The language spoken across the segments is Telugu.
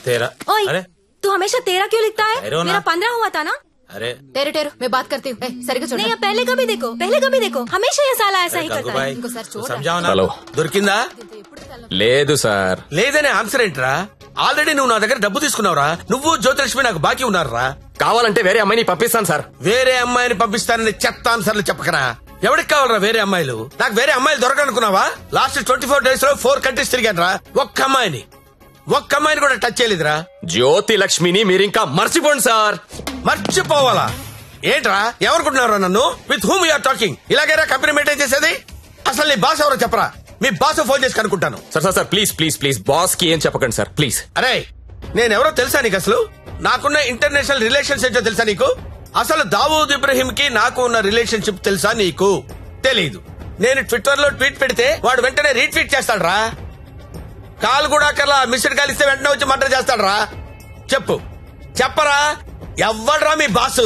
तेरा ओए अरे तू हमेशा तेरा क्यों लिखता है ठहरो ना। मेरा पंद्रह हुआ था ना अरे टेरो टेरो मैं बात करती हूँ ए, సరిగ్గా नहीं చూడండి अब पहले कभी देखो पहले कभी देखो हमेशा ये साला ऐसा ही करता है గంగుబాయ్ ఇంకోసారి నువ్వు చూడండి. సంజావనా హలో. దొరికిందా లేదు సార్ లేదనే ఆన్సర్ ఏంట్రా ఆల్రెడీ నువ్వు నా దగ్గర డబ్బు తీసుకున్నావురా నువ్వు జ్యోతిలక్ష్మి నాకు బాకీ ఉన్నారా కావాలంటే వేరే అమ్మాయిని పంపిస్తాను సార్ వేరే అమ్మాయిని పంపిస్తానని చెత్త ఆన్సర్లు చెప్పకరా ఎవరికి కావాలరా వేరే అమ్మాయిలు నాకు వేరే అమ్మాయిలు దొరకనుకున్నావా లాస్ట్ ట్వంటీ ఫోర్ డేస్ లో ఫోర్ కంట్రీస్ తిరిగాను రా ఒక్క అమ్మాయిని ఒక్క అమ్మాయిని కూడా టచ్ చేయలేదురా జ్యోతి లక్ష్మిని మీరు ఇంకా మర్చిపోండి సార్ మర్చిపోవాలా ఏంట్రా ఎవరుకుంటున్నారా నన్ను విత్ హూమ్ యూఆర్ టాకింగ్ ఇలాగైనా కంపెనీ మెయింటైన్ చేసేది అసలు నీ బాస్ ఎవరో చెప్పరా మీ బాస్ ఫోన్ చేసి కనుక్కుంటాను sir sir sir please please please boss కి ఏం చెప్పకండి సార్ ప్లీజ్ అరే నేనెవరో తెలుసా నీకు అసలు నాకున్న ఇంటర్నేషనల్ రిలేషన్స్ ఏంటో తెలుసా నీకు అసలు దావూద్ ఇబ్రహీం కి నాకు ఉన్న రిలేషన్షిప్ తెలుసా నీకు తెలీదు నేను ట్విట్టర్ లో ట్వీట్ పెడితే వాడు వెంటనే రీట్వీట్ చేస్తాడు రా కాల్ కూడా కల్లా మిస్డ్ కాల్ ఇస్తే వెంటనే వచ్చి మర్డర్ చేస్తాడు రా చెప్పు చెప్పరా ఎవ్వడ్రా మీ బాసు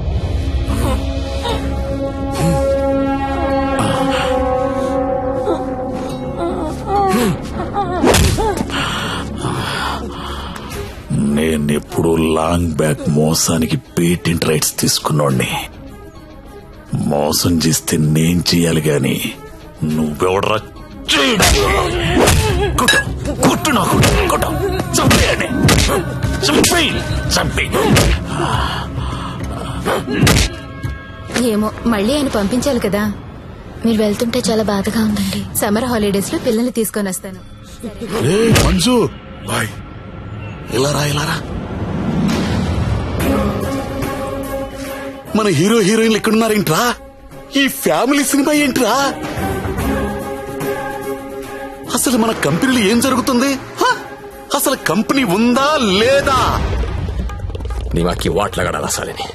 నేనెప్పుడు లాంగ్ బ్యాక్ మోసానికి పేటెంట్ రైట్స్ తీసుకున్నోడ్ని మోసం చేస్తే నేను చేయాలి గాని నువ్వెవడరా చేయడం? కొట్టు కొట్టు నాకు కొట్టు చంపేయండి చంపేయి చంపేయి ఏమో మళ్ళీ ఆయన పంపించాలి కదా మీరు వెళ్తుంటే చాలా బాధగా ఉందండి సమ్మర్ హాలిడేస్ లో పిల్లల్ని తీసుకొని వస్తాను రే మంజు బాయ్ ఇలారా ఇలారా మన హీరో హీరోయిన్లు ఎక్కడున్నారేంట్రా ఈ ఫ్యామిలీ సినిమా ఏంట్రా అసలు మన కంపెనీలో ఏం జరుగుతుంది హ? అసలు కంపెనీ ఉందా లేదా దిమాకి వాట్లగడాలి అసలని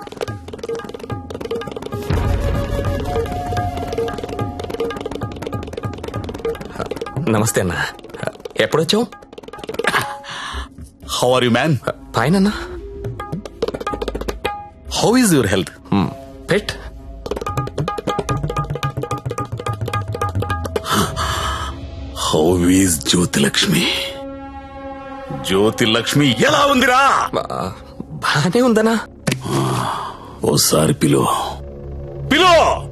నమస్తే అన్న ఎప్పుడొచ్చావు how are you man fine అన్న how is your health pet how is Jyothilakshmi Jyothilakshmi ఎలా ఉందిరా బానే ఉందనా ఓసారి పిలో పిలో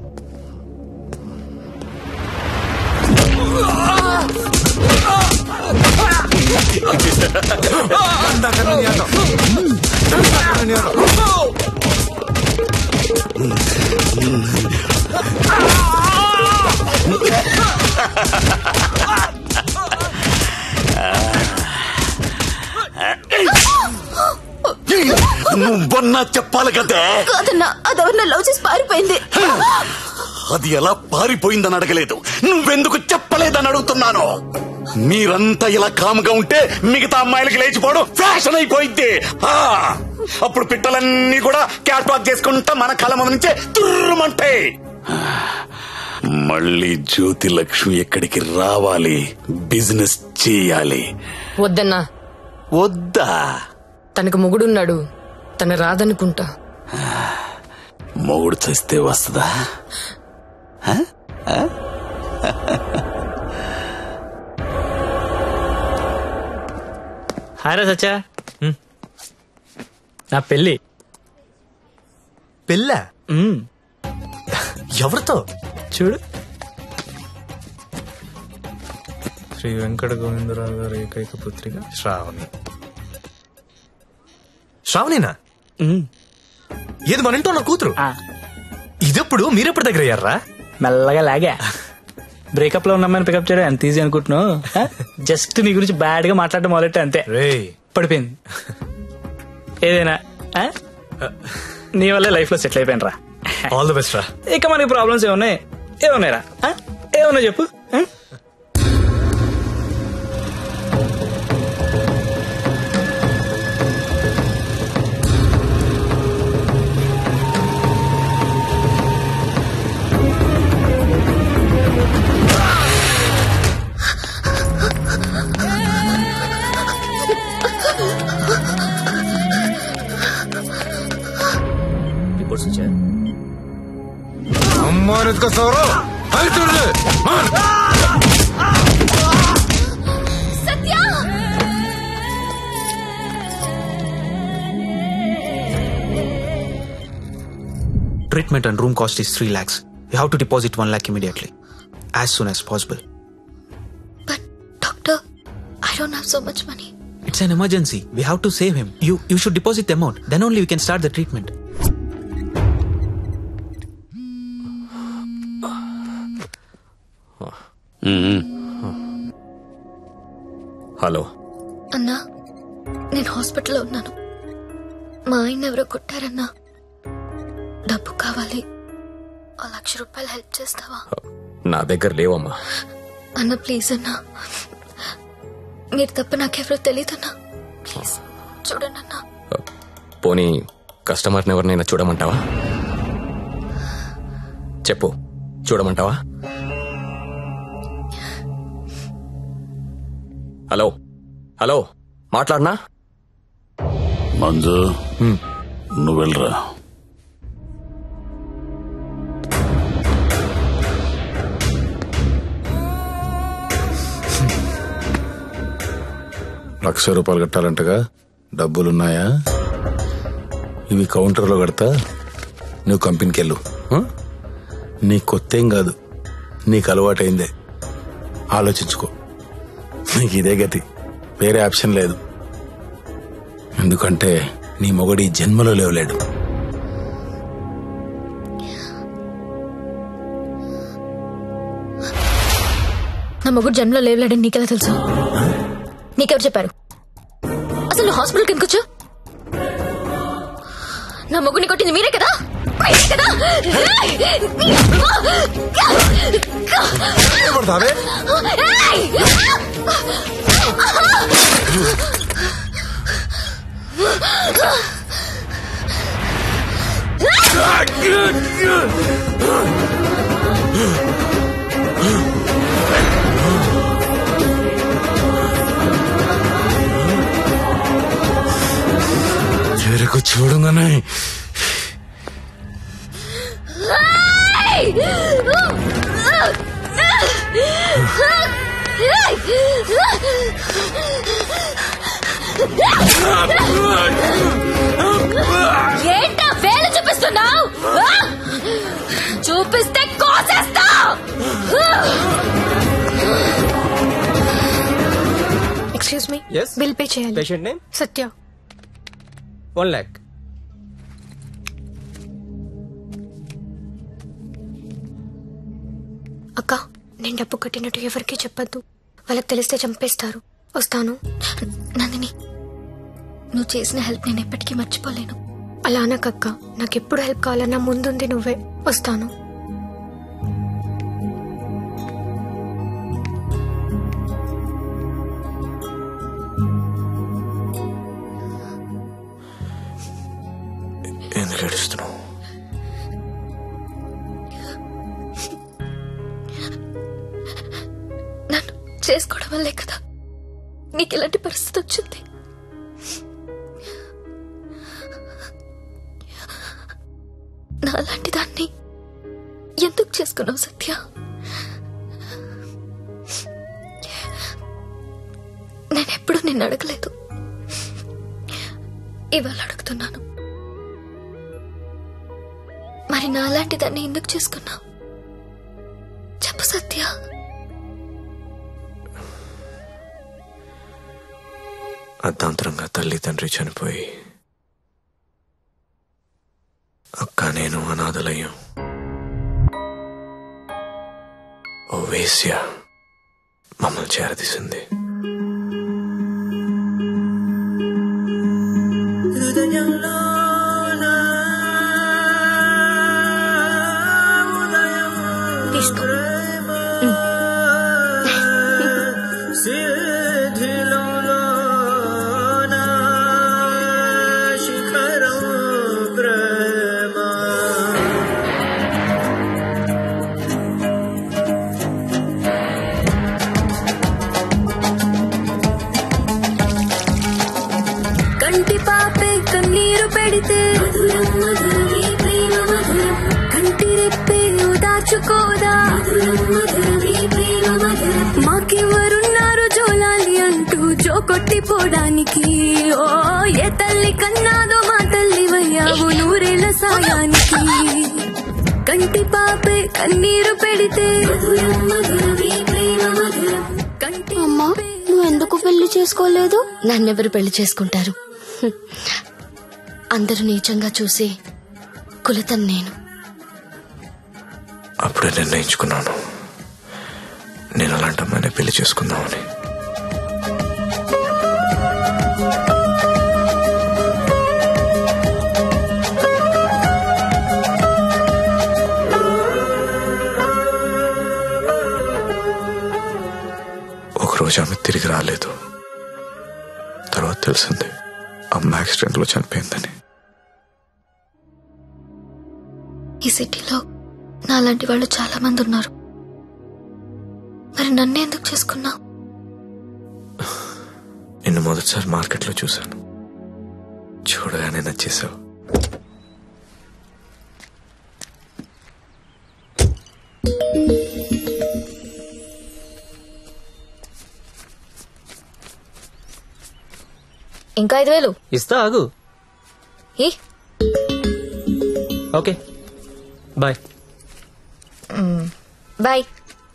నువ్వన్నా చెప్పాలి కదే కాదన్నా అదెవరిన లవ్ చేసి పారిపోయింది అది ఎలా పారిపోయిందని అడగలేదు నువ్వెందుకు చెప్పలేదని అడుగుతున్నాను మీరంతా ఇలా కాముగా ఉంటే మిగతా అమ్మాయిలకి లేచిపోవడం ఫ్యాషన్ అయిపోయింది ఆ, అప్పుడు పిట్టలన్నీ కూడా క్యాట్ వాక్ చేసుకుంటా మన కళ్ళ ముందు నుంచే తుర్రుమంటాయి మళ్ళీ జ్యోతి లక్ష్మి ఎక్కడికి రావాలి బిజినెస్ చేయాలి వద్దన్నా వద్దా తనకు మొగుడున్నాడు తన రాదనుకుంటా మొగుడు చస్తే వస్తుందా హాయ్ రా సచ్చా ఉమ్. నా పెళ్ళి పెళ్ళ ఉమ్. ఎవరితో చూడు శ్రీ వెంకట గోవిందరావు గారి ఏకైక పుత్రిక శ్రావణి శ్రావణినా ఉమ్. ఏది మన ఇంట్లో నా కూతురు ఆ, ఇదెప్పుడు మీరెప్పుడు దగ్గర అయ్యారా మెల్లగా లాగా బ్రేకప్ లో ఉన్నమ్మని పికప్ చేయడం ఎంత ఈజీ అనుకుంటున్నావు జస్ట్ నీ గురించి బ్యాడ్ గా మాట్లాడడం మొదలెట్టే అంతే రే పడిపోయింది ఏదైనా ఆ? నీ వల్లే లైఫ్ లో సెటిల్ అయిపోయిన రా ఆల్ ది బెస్ట్ రా ఇక మనకి ప్రాబ్లమ్స్ ఏమున్నాయి ఏమున్నాయి రా ఆ? ఏమున్నాయి చెప్పు ఆ? రిపోర్ట్స్ వచ్చాయి అమ్మాయిని ఎత్తుకొస్తావరు Satya treatment and room cost is three lakhs you have to deposit one lakh immediately as soon as possible doctor I don't have so much money it's an emergency we have to save him you you should deposit the amount then only we can start the treatment hello అన్నా నేను హాస్పిటల్లో ఉన్నాను మా ఆయన ఎవరో కొట్టారన్నా డబ్బు కావాలి ఆ లక్ష రూపాయలు హెల్ప్ చేస్తావా నా దగ్గర లేవమ్మా అన్న ప్లీజ్ అన్నా మీరు తప్ప నాకెవరో తెలియదన్నా ప్లీజ్ చూడండి అన్నా పోనీ కస్టమర్ని ఎవరినైనా చూడమంటావా చెప్పు చూడమంటావా హలో హలో మాట్లాడనా మంజు నువ్వు వెళ్ళరా లక్ష రూపాయలు కట్టాలంటగా డబ్బులున్నాయా ఇవి కౌంటర్లో కడతా నువ్వు కంపెనీకి వెళ్ళు ఆ? నీ కొత్త ఏం కాదు నీకు అలవాటైందే ఆలోచించుకో నీకు ఇదే గతి వేరే ఆప్షన్ లేదు ఎందుకంటే నీ మొగడి ఈ జన్మలో లేవలేడు నా మొగుడు జన్మలో లేవలేడని నీకెలా తెలుసు నీకెవరు చెప్పారు అసలు నువ్వు హాస్పిటల్కి ఎందుకు వచ్చావు నా మొగుడిని కొట్టింది మీరే కదా మీరే కదా చెరకు చూడంగానే ఏంటా వేలు చూపిస్తున్నావు చూపిస్తే కోసేస్తా excuse me Yes? Bill pay చేయాలి patient name Satya one lakh అక్క నేను డబ్బు కట్టినట్టు ఎవరికీ చెప్పొద్దు వాళ్ళకి తెలిస్తే చంపేస్తారు వస్తాను నందిని నువ్వు చేసిన హెల్ప్ నేను ఎప్పటికీ మర్చిపోలేను అలా అనకక్క నాకు ఎప్పుడు హెల్ప్ కావాలన్నా ముందుంది నువ్వే వస్తాను ఎందుకు ఏడుస్తున్నావు నన్ను చేసుకోవడం వల్లే కదా నీకు ఇలాంటి పరిస్థితి వచ్చింది నాలాంటి దాన్ని ఎందుకు చేసుకున్నావు సత్య నేనెప్పుడు నిన్ను అడగలేదు ఇవాళ అడుగుతున్నాను మరి నాలాంటి దాన్ని ఎందుకు చేసుకున్నావు చెప్పు సత్య అర్ధాంతరంగా తల్లి తండ్రి చనిపోయి అక్క నేను అనాథలయ్యాం ఓ వేశ్య మమ్మల్ని చేరదీసింది తీసుకో కంటి పాపే కన్నీరు పెడితే కంటి రెప్పే ఓదార్చుకోదా మాకెవరున్నారు జోలాలి అంటూ జో కొట్టిపోవడానికి ఓ ఏ తల్లి కన్నాదో మా తల్లి వయ్యావు నూరేళ్ల సాయానికి కంటి పాపే కన్నీరు పెడితే అమ్మా నువ్వు ఎందుకు పెళ్లి చేసుకోలేదు నన్నెవరు పెళ్లి చేసుకుంటారు హ్మ్. అందరూ నీచంగా చూసి కులతను నేను అప్పుడే నిర్ణయించుకున్నాను నేను అలాంటి అమ్మాయిని పెళ్లి చేసుకుందామని ఒకరోజు ఆమె తిరిగి రాలేదు తర్వాత తెలిసింది అమ్మ యాక్సిడెంట్ లో చనిపోయిందని ఈ సిటీలో నాలాంటి వాళ్ళు చాలా మంది ఉన్నారు మరి నన్ను ఎందుకు చేసుకున్నావు నిన్ను మొదటిసారి మార్కెట్లో చూశాను చూడగానే నచ్చేసావు ఇంకా ఐదు వేలు ఇస్తా ఆగు ఏ ఓకే బాయ్ బాయ్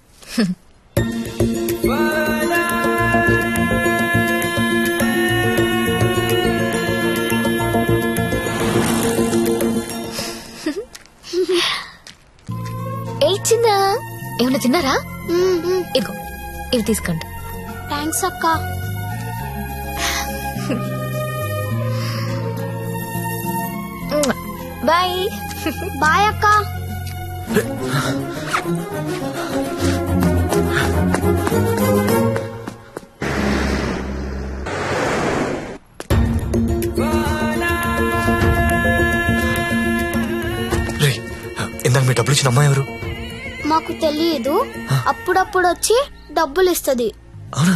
ఏ ఇచ్చిందా ఏమైనా తిన్నారా ఇదిగో ఇవి తీసుకోండి థ్యాంక్స్ అక్క బాయ్ బాయ్ అక్క రే ఇందాక మీ డబ్బులు ఇచ్చిన అమ్మాయి ఎవరు మాకు తెలియదు అప్పుడప్పుడు వచ్చి డబ్బులు ఇస్తుంది అవునా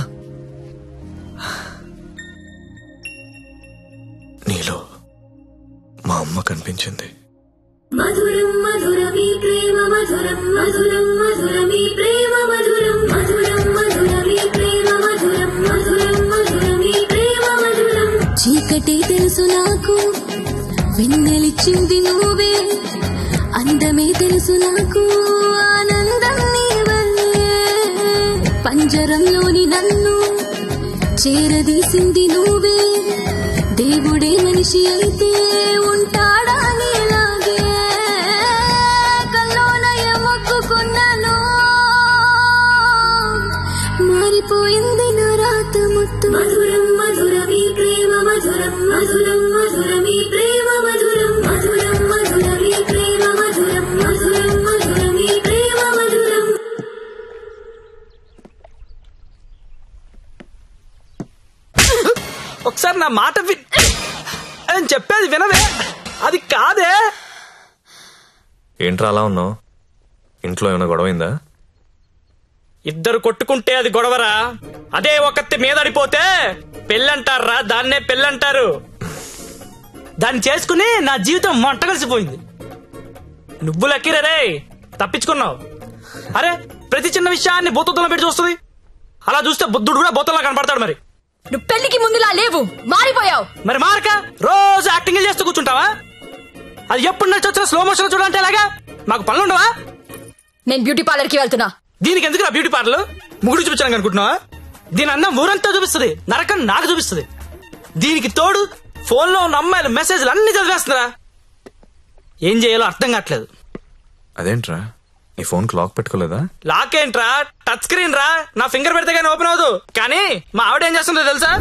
నీలో మా అమ్మ కనిపించింది మధురం మధురమీ ప్రేమ మధురం మధురం మధురమీ ప్రేమ మధురం మధురం మధురమీ ప్రేమ మధురం మధురం మధురమీ ప్రేమ మధురం చీకటి తెలుసు నాకు వెన్నెలిచ్చింది నువ్వే అందమే తెలుసు నాకు ఆనందం నీ వల్లే పంజరంలోని నన్ను చేరదీసింది నువ్వే దేవుడే మనిషి అయితే ఉంటాడా నీలాగే కల్లోనయ మొక్కుకున్నాను మారిపోయింది నా రాత ముత్తు మధురం మధురమీ ప్రేమ మధురం మధురం మధురమీ ప్రేమ మధురం మధురం మధురమీ ప్రేమ మధురం మధురం మధురమీ ప్రేమ మధురం ఒకసారి నా మాట వి నేను చెప్పేది వినవే అది కాదే ఏంట్రా అలా ఉన్నావు ఇంట్లో ఏమైనా గొడవైందా ఇద్దరు కొట్టుకుంటే అది గొడవరా అదే ఒకత్తి మీద అడిపోతే పెళ్ళంటారా దాన్నే పెళ్ళంటారు దాన్ని చేసుకుని నా జీవితం మంట కలిసిపోయింది నువ్వు లక్కీరే రే తప్పించుకున్నావు అరే ప్రతి చిన్న విషయాన్ని బూతత్వంలో పెట్టి చూస్తుంది అలా చూస్తే బుద్ధుడు కూడా బూతంలా కనపడతాడు మరి నువ్వు పెళ్లికి ముందులా లేవు మారిపోయావు మరి మారక రోజు యాక్టింగ్ చేస్తూ కూర్చుంటావా అది ఎప్పుడు నడిచి వచ్చిన స్లో మోషన్ చూడాలంటే ఎలాగా మాకు పనులు ఉండవా నేను బ్యూటీ పార్లర్ కి వెళ్తున్నా దీనికి ఎందుకు బ్యూటీ పార్లర్ ముగుడు చూపించాను అనుకుంటున్నావా దీని అందం ఊరంతా చూపిస్తుంది నరకం నాకు చూపిస్తుంది దీనికి తోడు ఫోన్ లో ఉన్న అమ్మాయిల మెసేజ్లు అన్ని చదివేస్తున్నారా ఏం చేయాలో అర్థం కావట్లేదు అదేంట్రా నీ ఫోన్ లాక్ పెట్టుకోలేదా లాక్ ఏంట్రా టచ్ స్క్రీన్ రా నా ఫింగర్ పెడితే కానీ ఓపెన్ అవ్వదు కానీ మా ఆవిడ ఏం చేస్తుందో తెలుసా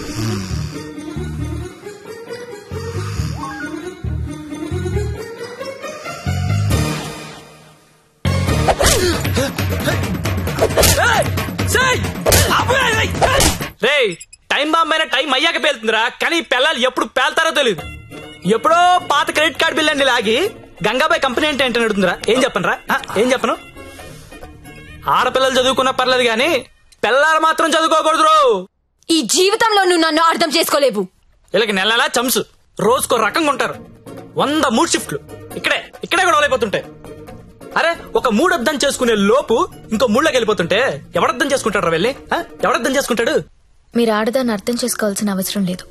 రే టైం బాంబ్ అయినా టైం అయ్యాక పేలుతుందిరా కానీ ఈ పిల్లలు ఎప్పుడు పేల్తారో తెలియదు ఎప్పుడో పాత క్రెడిట్ కార్డు బిల్ అండి లాగి గంగాబాయ్ కంపెనీ అంటే ఏంటని అడుగుతుందిరా ఏం చెప్పను రా ఏం చెప్పను ఆడపిల్లలు చదువుకున్న పర్లేదు కానీ పిల్లలు మాత్రం చదువుకోకూడదు రో. ఈ జీవితంలో నువ్వు నన్ను అర్థం చేసుకోలేవు వీళ్ళకి నెల నెలా చంసు రోజుకో రకంగా ఉంటారు వంద మూడు షిఫ్ట్లు ఇక్కడే ఇక్కడే కూడా అయిపోతుంటాయి అరే ఒక మూడు అర్థం చేసుకునే లోపు ఇంకో మూడులోకి వెళ్ళిపోతుంటే ఎవడర్థం చేసుకుంటాడు వెళ్ళి ఆ? ఎవడర్థం చేసుకుంటాడు మీరు ఆడదాన్ని అర్థం చేసుకోవాల్సిన అవసరం లేదు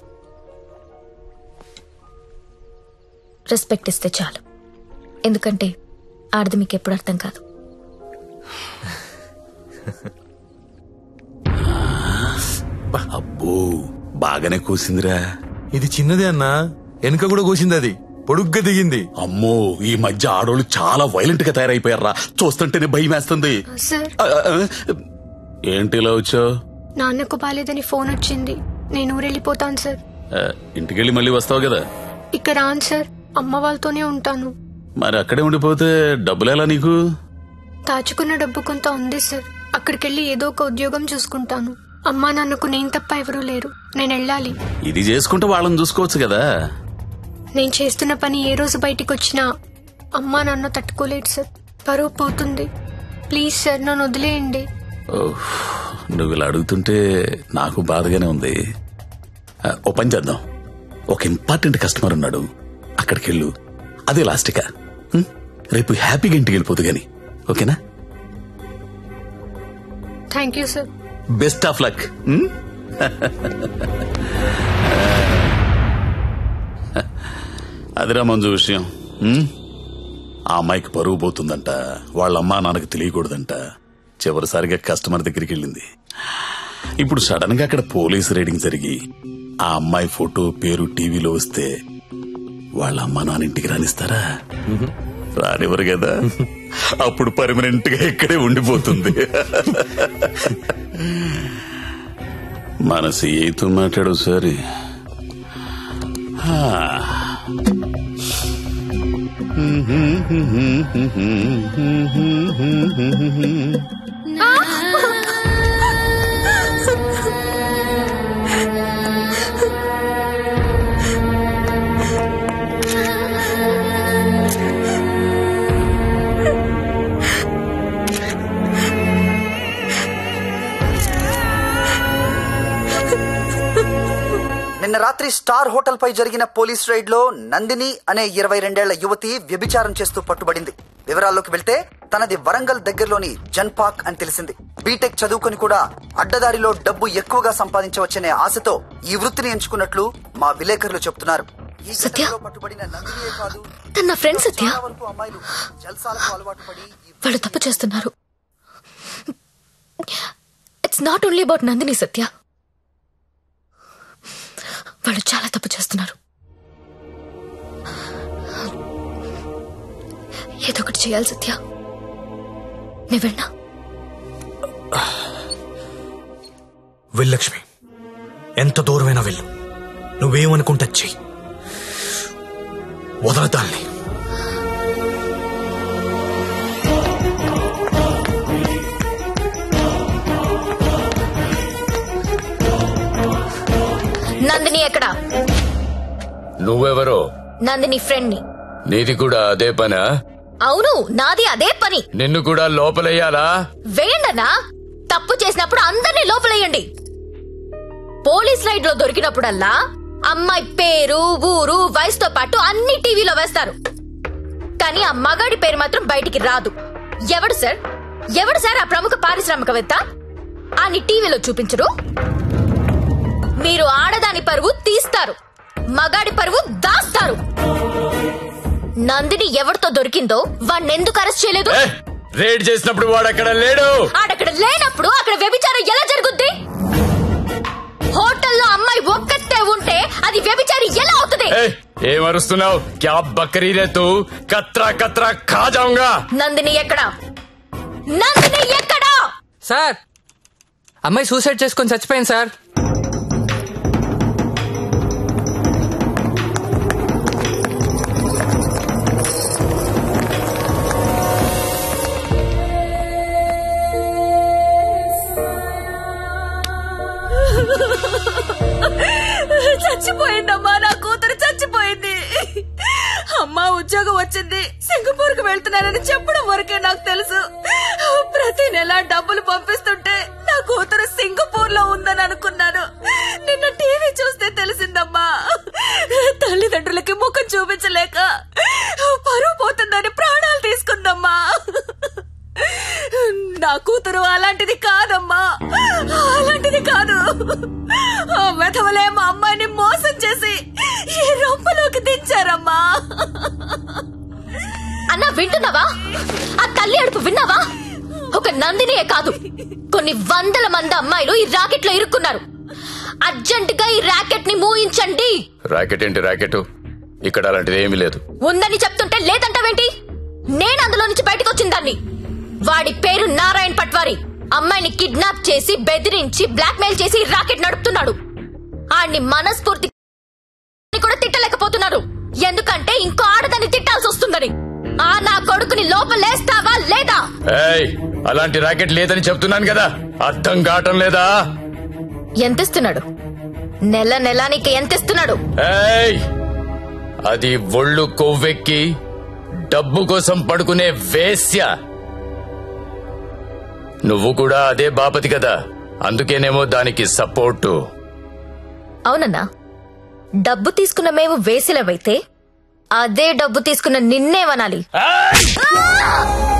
రెస్పెక్ట్ ఇస్తే చాలు ఎందుకంటే ఆడది మీకు ఎప్పుడు అర్థం కాదు అబ్బో బాగానే కూసిందిరా ఇది చిన్నదే అన్నా వెనుక కూడా కూసింది అది పొడుగ్గా దిగింది అమ్మో ఈ మధ్య ఆడోళ్ళు చాలా వైలెంట్ గా తయారైపోయారా చూస్తుంటేనే భయం వేస్తుంది సార్ ఆ, ఆ, ఏంటి ఇలా వచ్చావు నాన్నకు బాలేదని ఫోన్ వచ్చింది నేను ఊరెళ్ళిపోతాను సార్ ఇంటికెళ్ళి మళ్ళీ వస్తావు కదా ఇక్కడ రాను సార్ అమ్మ వాళ్ళతోనే ఉంటాను మరి అక్కడే ఉండిపోతే డబ్బులు ఎలా నీకు దాచుకున్న డబ్బు కొంత ఉంది సార్ అక్కడికెళ్ళి ఏదో ఒక ఉద్యోగం చూసుకుంటాను అమ్మా నాన్నకు నేను తప్ప ఎవరూ లేరు నేను వెళ్ళాలి ఇది చేసుకుంటే వాళ్ళని చూసుకోవచ్చు కదా నేను చేస్తున్న పని ఏ రోజు బయటికి వచ్చినా అమ్మా నాన్న తట్టుకోలేడు సార్ పరువు పోతుంది ప్లీజ్ సార్ నన్ను వదిలేయండి ఓహ్, నువ్వు ఇలా అడుగుతుంటే నాకు బాధగానే ఉంది ఆ, ఓ పని చేద్దాం ఒక ఇంపార్టెంట్ కస్టమర్ ఉన్నాడు అక్కడికి వెళ్ళు అదే లాస్ట్గా హ్మ్? రేపు హ్యాపీగా ఇంటికి వెళ్ళిపోదు గాని ఓకేనా thank you sir best of luck అదిరా మంజు విషయం హ్మ్? ఆ అమ్మాయికి పరువు పోతుందంట వాళ్ళ అమ్మా నాన్నకి తెలియకూడదంట చివరిసారిగా కస్టమర్ దగ్గరికి వెళ్ళింది ఇప్పుడు సడన్ గా అక్కడ పోలీస్ రైడింగ్ జరిగి ఆ అమ్మాయి ఫోటో పేరు టీవీలో వస్తే వాళ్ళ అమ్మా నాన్న ఇంటికి రానిస్తారా రానివ్వరు కదా అప్పుడు పర్మనెంట్ గా ఇక్కడే ఉండిపోతుంది మన సీఏతో మాట్లాడు సరే నిన్న రాత్రి స్టార్ హోటల్ పై జరిగిన పోలీస్ రైడ్ లో నందిని అనే ఇరవై రెండేళ్ల యువతి వ్యభిచారం చేస్తూ పట్టుబడింది వివరాల్లోకి వెళ్తే తనది వరంగల్ దగ్గరలోని జన్పాక్ అని తెలిసింది బీటెక్ చదువుకొని కూడా అడ్డదారిలో డబ్బు ఎక్కువగా సంపాదించవచ్చనే ఆశతో ఈ వృత్తిని ఎంచుకున్నట్లు మా విలేకరులు చెప్తున్నారు ఈ ఘటనలో పట్టుబడిన నందినియే కాదు తన నా ఫ్రెండ్ సత్య చాలా వరకు అమ్మాయిలు జల్సాలకు అలవాటు పడి వాళ్ళు తప్పు చేస్తున్నారు it's not only about Nandini Satya వాళ్ళు చాలా తప్పు చేస్తున్నారు ఏదో ఒకటి చేయాలి సత్య నువ్వెన్నా వెళ్ళక్ష్మి ఎంత దూరమైనా వెళ్ళు నువ్వేమనుకుంటా చెయ్యి వదలదాల్ని నందిని ఎక్కడా నువ్వెవరో నందిని ఫ్రెండ్ ని నీది కూడా అదే పనా అవును నాది అదే పని నిన్ను కూడా లోపలయ్యాలా వేయండన్నా తప్పు చేసినప్పుడు అందరినీ లోపలేయండి పోలీస్ రైడ్ లో దొరికినప్పుడల్లా అమ్మాయి పేరు ఊరు వయసుతో పాటు అన్ని టీవీలో వేస్తారు కానీ ఆ మగాడి పేరు మాత్రం బయటికి రాదు ఎవడు సార్ ఎవడు సార్ ఆ ప్రముఖ పారిశ్రామికవేత్త అని టీవీలో చూపించరు మీరు ఆడదాని పరువు తీస్తారు మగాడి పరువు దాస్తారు నందిని ఎవరితో దొరికిందో వాణ్ణెందుకు అరెస్ట్ చేయలేదు రేడ్ చేసినప్పుడు వాడు అక్కడ లేడు ఆడక్కడ లేనప్పుడు అక్కడ వ్యభిచారం ఎలా జరుగుద్ది హోటల్లో అమ్మాయి ఒక్కతే ఉంటే అది వ్యభిచారి ఎలా అవుతుంది ఏయ్, ఏమరుస్తున్నావు క్యా బకరీ రే తూ కత్రా కత్రా ఖా జాऊंगा నందిని ఎక్కడా నందిని ఎక్కడా సార్ అమ్మాయి సూసైడ్ చేసుకొని చచ్చిపోయింది సార్ చచ్చిపోయిందమ్మా నా కూతురు చచ్చిపోయింది అమ్మా ఉద్యోగం వచ్చింది సింగపూర్ కు వెళ్తున్నానని చెప్పడం వరకే నాకు తెలుసు ప్రతి నెల డబ్బులు పంపిస్తుంటే నా కూతురు సింగపూర్ లో ఉందని అనుకున్నాను నిన్న టీవీ చూస్తే తెలిసిందమ్మా తల్లిదండ్రులకి ముఖం చూపించలేక పరువు పోతుందని ప్రాణాలు తీసుకుందమ్మా నా కూతురు అలాంటిది కాదమ్మా అలాంటిది కాదు ఆ వెధవలే మా అమ్మాయిని మోసం చేసి ఈ రొంపలోకి దించారమ్మా అన్న వింటున్నావా ఆ తల్లి అడుపు విన్నావా ఒక నందినియే కాదు కొన్ని వందల మంది అమ్మాయిలు ఈ రాకెట్ లో ఇరుక్కున్నారు అర్జెంట్ గా ఈ రాకెట్ ని మూయించండి రాకెట్ ఏంటి రాకెట్ ఇక్కడ అలాంటిది ఏమీ లేదు ఉందని చెప్తుంటే లేదంటావేంటి నేను అందులో నుంచి బయటకు వచ్చిన దాన్ని వాడి పేరు నారాయణ్ పట్వారి అమ్మాయిని కిడ్నాప్ చేసి బెదిరించి బ్లాక్మెయిల్ చేసి ఈ రాకెట్ నడుపుతున్నాడు ఆడిని మనస్ఫూర్తి కూడా తిట్టలేకపోతున్నారు ఎందుకంటే ఇంకో ఆడదాన్ని తిట్టాల్సి వస్తుందని ఆ నా కొడుకుని లోపలేస్తావా లేదా ఏయ్ అలాంటి రాకెట్ లేదని చెప్తున్నాను కదా అర్థం కావటం లేదా ఎంతిస్తున్నాడు నెల నెలానికి ఎంతిస్తున్నాడు ఏయ్ అది ఒళ్ళు కొవ్వెక్కి డబ్బు కోసం పడుకునే వేశ్య నువ్వు కూడా అదే బాపతి కదా అందుకేనేమో దానికి సపోర్టు అవునన్నా డబ్బు తీసుకున్న మేము వేసిలవైతే అదే డబ్బు తీసుకున్న నిన్నేమనాలి ఏయ్!